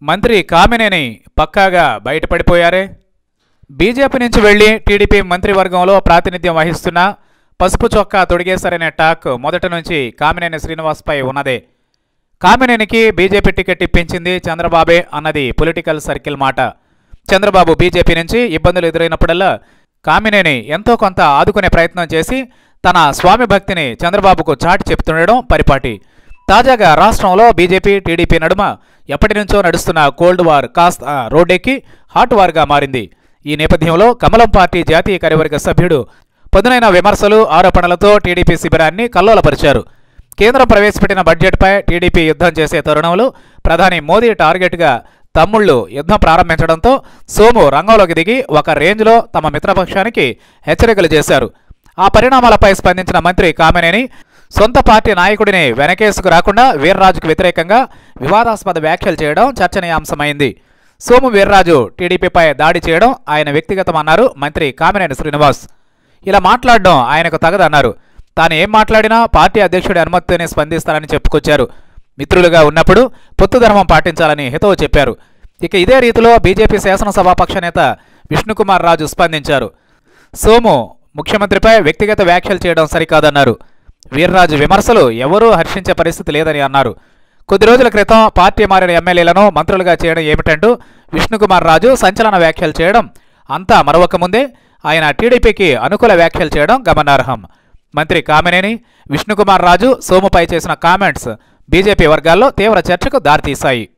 మంత్రి కామినేని పక్కాగా బయటపడిపోయారే బీజేపీ నుంచి వెళ్లి టీడీపీ మంత్రివర్గంలో ప్రాతినిధ్యం వహిస్తున్న పసుపు చొక్కా తొడిగేశారనే టాక్ మొదటి నుంచి కామినేని శ్రీనివాస్పై ఉన్నదే కామినేనికి బీజేపీ టికెట్ ఇప్పించింది చంద్రబాబే అన్నది పొలిటికల్ సర్కిల్ మాట చంద్రబాబు బీజేపీ నుంచి ఇబ్బందులు ఎదురైనప్పుడల్లా కామినేని ఎంతో కొంత ఆదుకునే ప్రయత్నం చేసి తన స్వామి భక్తిని చంద్రబాబుకు చాటి చెప్తుండడం పరిపాటి తాజాగా రాష్ట్రంలో బీజేపీ టీడీపీ నడుమ ఎప్పటి నుంచో నడుస్తున్న కోల్డ్ వార్ కాస్త రోడ్డెక్కి హాట్ వార్గా మారింది ఈ నేపథ్యంలో కమలం పార్టీ జాతీయ కార్యవర్గ సభ్యుడు పదునైన విమర్శలు ఆరోపణలతో టీడీపీ శిబిరాన్ని కల్లోలపరిచారు కేంద్రం ప్రవేశపెట్టిన బడ్జెట్పై టీడీపీ యుద్ధం చేసే తరుణంలో ప్రధాని మోదీ టార్గెట్గా తమ్ముళ్లు యుద్ధం ప్రారంభించడంతో సోము రంగంలోకి దిగి ఒక రేంజ్లో తమ మిత్రపక్షానికి హెచ్చరికలు చేశారు ఆ పరిణామాలపై స్పందించిన మంత్రి కామినేని సొంత పార్టీ నాయకుడిని వెనకేసుకు రాకుండా వీర్రాజుకు వ్యతిరేకంగా వివాదాస్పద వ్యాఖ్యలు చేయడం చర్చనీయాంశమైంది సోము వీర్రాజు టీడీపీపై దాడి చేయడం ఆయన వ్యక్తిగతమన్నారు మంత్రి కామినేని శ్రీనివాస్ ఇలా మాట్లాడడం ఆయనకు తగదన్నారు తాను ఏం మాట్లాడినా పార్టీ అధ్యక్షుడి అనుమతితోనే స్పందిస్తానని చెప్పుకొచ్చారు మిత్రులుగా ఉన్నప్పుడు పొత్తు ధర్మం పాటించాలని హితవు చెప్పారు ఇక ఇదే రీతిలో బీజేపీ శాసనసభాపక్ష నేత విష్ణుకుమార్ రాజు స్పందించారు సోము ముఖ్యమంత్రిపై వ్యక్తిగత వ్యాఖ్యలు చేయడం సరికాదన్నారు వీర్రాజు విమర్శలు ఎవరూ హర్షించే పరిస్థితి లేదని అన్నారు కొద్ది రోజుల క్రితం పార్టీ మారిన ఎమ్మెల్యేలను మంత్రులుగా చేయడం ఏమిటంటూ విష్ణుకుమార్ రాజు సంచలన వ్యాఖ్యలు చేయడం అంతా మరొక ముందే ఆయన టీడీపీకి అనుకూల వ్యాఖ్యలు చేయడం గమనార్హం మంత్రి కామినేని విష్ణుకుమార్ రాజు సోముపై చేసిన కామెంట్స్ బీజేపీ వర్గాల్లో తీవ్ర చర్చకు దారితీశాయి